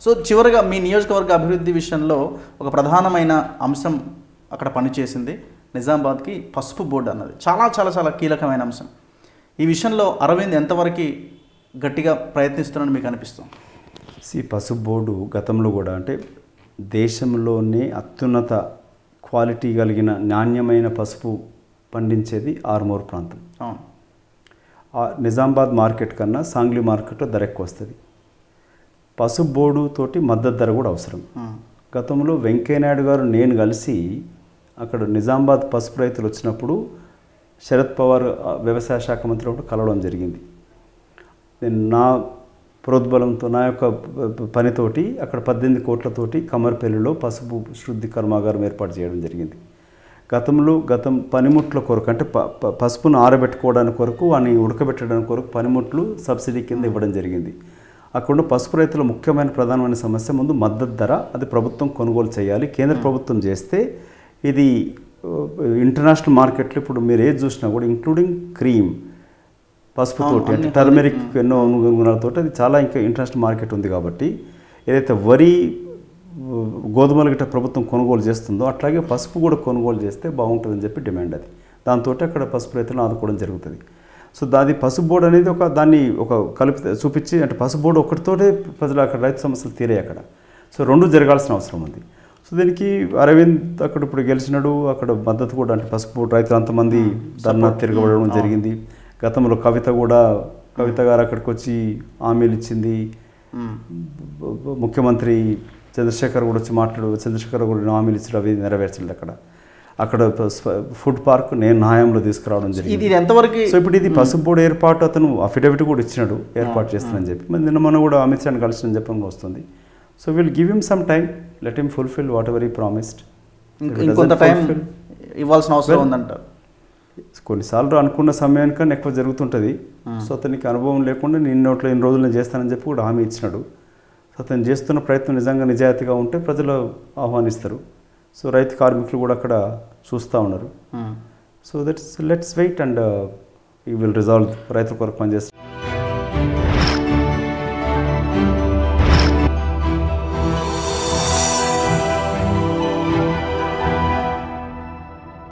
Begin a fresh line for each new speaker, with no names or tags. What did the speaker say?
So చివరిగా మీ నియోజకవర్గ అభివృద్ధి విషయంలో ఒక ప్రధానమైన అంశం అక్కడ పనిచేసింది నిజామాబాద్కి పసుపు బోర్డు అన్నది చాలా చాలా చాలా కీలకమైన అంశం ఈ విషయంలో అరవింద్ ఎంతవరకు గట్టిగా ప్రయత్నిస్తున్నాడని మీకు అనిపిస్తుంది
సి పసుపు బోర్డు గతంలో కూడా అంటే దేశంలోనే అత్యున్నత క్వాలిటీ కలిగిన నాణ్యమైన పసుపు పండించేది ఆర్మూర్ ప్రాంతం
అవును
ఆ నిజామాబాద్ మార్కెట్ కన్నా సాంగ్లీ మార్కెట్లో ధర ఎక్కువ వస్తుంది పసుపు బోర్డు తోటి మద్దతు ధర కూడా అవసరం
ఉమ్.
గతంలో వెంకయ్యనాయుడు గారు నేను కలిసి అక్కడ నిజామాబాద్ పసుపు రైతులు వచ్చినప్పుడు శరద్ పవార్ ఆ, వ్యవసాయ శాఖ మంత్రి కూడా కలవడం జరిగింది నేను నా ప్రోద్బలంతో నా యొక్క ప- ప- పనితోటి అక్కడ పద్దెనిమిది కోట్లతోటి కమర్పల్లిలో పసుపు శుద్ధి కర్మాగారం ఏర్పాటు చేయడం జరిగింది గతంలో గతం పనిముట్ల కొరకు అంటే ప- ప- పసుపును ఆరబెట్టుకోవడానికి కొరకు వాని ఉడకబెట్టడానికి కొరకు పనిముట్లు సబ్సిడీ కింద ఇవ్వడం జరిగింది అక్కడ పసుపు రైతుల ముఖ్యమైన ప్రధానమైన సమస్య ముందు మద్దతు ధర అది ప్రభుత్వం కొనుగోలు చేయాలి కేంద్ర ప్రభుత్వం చేస్తే ఇది ఆ, ఇంటర్నేషనల్ మార్కెట్లో ఇప్పుడు మీరు ఏది చూసినా కూడా ఇంక్లూడింగ్ క్రీమ్ పసుపుతోటి అంటే టర్మెరిక్ ఎన్నో గుణాలతో అది చాలా ఇంకా ఇంటర్నేషనల్ మార్కెట్ ఉంది కాబట్టి ఏదైతే వరి ఉ, గోధుమలు గిట్ట ప్రభుత్వం కొనుగోలు చేస్తుందో అట్లాగే పసుపు కూడా కొనుగోలు చేస్తే బాగుంటుందని చెప్పి డిమాండ్ అది దాంతో అక్కడ పసుపు రైతులను ఆదుకోవడం జరుగుతుంది సో దాది పసుపు బోర్డు అనేది ఒక దాన్ని ఒక కలిపి చూపించి అంటే పసుపు బోర్డు ఒకటితోటే ప్రజలు అక్కడ రైతు సమస్యలు తీరాయి అక్కడ సో రెండు జరగాల్సిన అవసరం ఉంది సో దీనికి అరవింద్ అక్కడ ఇప్పుడు గెలిచినాడు అక్కడ మద్దతు కూడా అంటే పసుపు బోర్డు రైతులు అంతమంది ధర్నా తిరగబడడం జరిగింది గతంలో కవిత కూడా కవిత గారు అక్కడికి వచ్చి హామీలు ఇచ్చింది
ఉమ్.
బ- బ- ముఖ్యమంత్రి చంద్రశేఖర్ కూడా వచ్చి మాట్లాడు చంద్రశేఖర్ కూడా ఎన్నో హామీలు ఇచ్చాడు అవి నెరవేర్చలేదు అక్కడ అక్కడ ప- ఫుడ్ పార్క్ నేను న్యాయంలో తీసుకురావడం
ఇది
జరిగింది
ఇది ఎంతవరకు
సో ఇప్పుడు ఇది పసుపు బోర్డు ఏర్పాటు అతను అఫిడవిట్ కూడా ఇచ్చినాడు ఏర్పాటు చేస్తానని చెప్పి మరి నిన్న మొన్న కూడా అమిత్ షాని కలిసిన చెప్పని వస్తుంది so will give him some time let him fulfil whatever he promised
ఇంక- ఇంకొంత టైం ఇవ్వాల్సిన అవసరం ఉందంటారు
కొన్నిసార్లు అనుకున్న సమయానికన్నా ఎక్కువ జరుగుతుంటుంది సో అతనికి అనుభవం లేకుండా నేను నోట్లో ఇన్ని రోజులు నేను చేస్తానని చెప్పి కూడా హామీ ఇచ్చినాడు సో అతను చేస్తున్న ప్రయత్నం నిజంగా నిజాయితీగా ఉంటే ప్రజలు ఆహ్వానిస్తారు సో రైతు కార్మికులు కూడా అక్కడ చూస్తూ ఉన్నారు
um.
So that's let's wait and you will resolve రైతుల కొరకు పనిచేస్తారు